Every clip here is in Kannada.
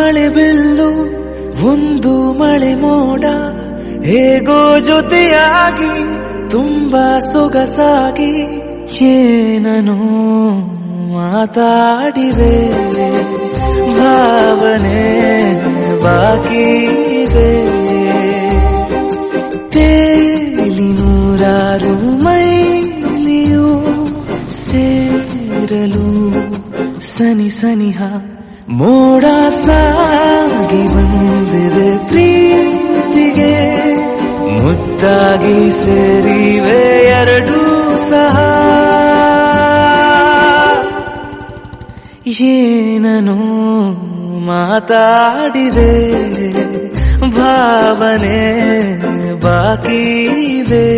ಮಳೆ ಬಿಲ್ಲು ಒಂದು ಮಳೆ ಮೋಡ ಹೇಗೋ ಜೊತೆಯಾಗಿ ತುಂಬಾ ಸೊಗಸಾಗಿ ಏನನೋ ಮಾತಾಡಿವೆ ಭಾವನೆ ಬಾಕಿ ಇದೆ ತೇಲಿ ನೂರಾರು ಮೈಲಿಯು ಸೇರಲು ಸನಿ ಸನಿಹ ಮೋಡ ಸಾಗಿ ಬಂದಿದೆ ಪ್ರೀತಿಗೆ ಮುದ್ದಾಗಿ ಸೇರಿವೆ ಎರಡೂ ಸಹ ಏನನು ಮಾತಾಡಿದೆ ಭಾವನೆ ಬಾಕಿ ಇದೆ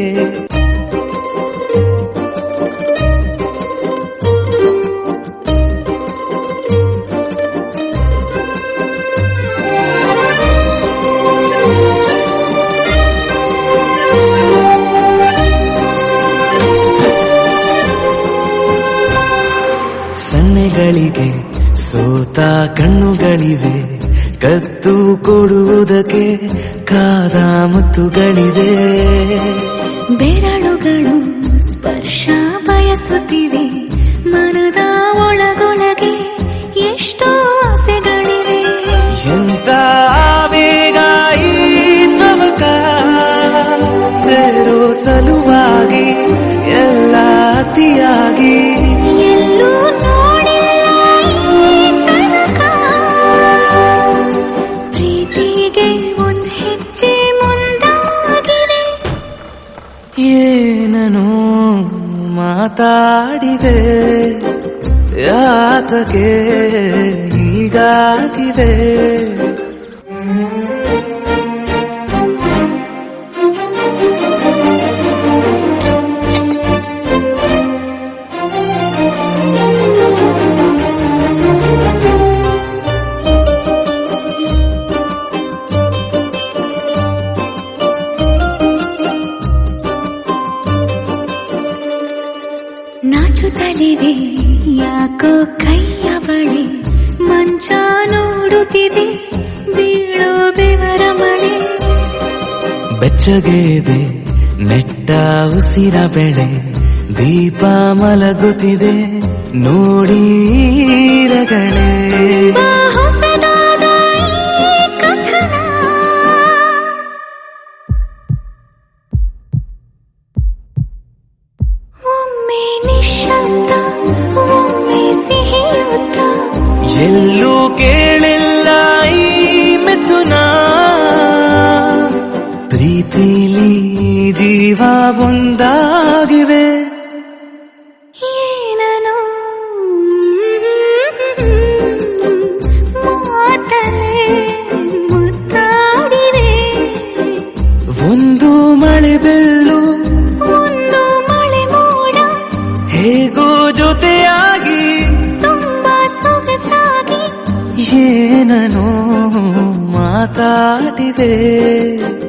ಸನ್ನೆಗಳಿಗೆ ಸೋತ ಕಣ್ಣುಗಳಿವೆ ಕತ್ತು ಕೊಡುವುದಕ್ಕೆ ಕಾದ ಮುತ್ತುಗಳಿವೆ ಬೆರಳುಗಳು ಸ್ಪರ್ಶ ಬಯಸುತ್ತಿವೆ ಮನದ ಒಳಗೊಳಗೆ ಎಷ್ಟೋ ಆಸೆಗಳಿವೆ ಎಂತ ಬೇಗ ಈ ತವಕ ಸೇರೋ ಸಲುವಾಗಿ ಎಲ್ಲ ಅತಿಯಾಗಿ ಎಲ್ಲೂ ನೋಡಿಲ್ಲ ಈ ತನಕ ಪ್ರೀತಿಗೆ ಒಂದ್ ಹೆಜ್ಜೆ ಮುಂದಾಗಿದೆ ಏನನು ಮಾತಾಡಿದೆ ಯಾತಕ್ಕೆ ಹೀಗಾಗಿದೆ ನಾಚುತ್ತಲಿವೆ ಯಾಕೋ ಕೈಯ ಬಳಿ ಮಂಚ ನೋಡುತ್ತಿದೆ ಬೀಳೋ ಬೆವರ ಮಳೆ ಬೆಚ್ಚಗೆದೆ ನೆಟ್ಟ ಉಸಿರ ಬೆಳೆ ದೀಪ ಮಲಗುತ್ತಿದೆ ನೋಡೀರಗಳೇ ಬಾ ಹೊಸದಾದ ಈ ಕಥನ ಒಮ್ಮೆ ನಿಶ್ಶಬ್ದ ಒಮ್ಮೆ ಸಿಹಿಯುತ್ತ ಎಲ್ಲೂ ಕೇಳಿಲ್ಲ ಈ ಮಿಥುನ ಪ್ರೀತಿಲಿ ಜೀವ ಒಂದಾಗಿವೆ ಏನನು ಮಾತಲೆ ಮುತ್ತಾಡಿವೆ ಒಂದು ಮಳೆ ಬೆಲ್ಲು ಒಂದು ಮಳೆ ಮೋಡ ಹೇಗೋ ಜೊತೆಯಾಗಿ ತುಂಬಾ ಸೊಗಸಾಗಿ ಏನನೋ ಮಾತಾಡಿದೆ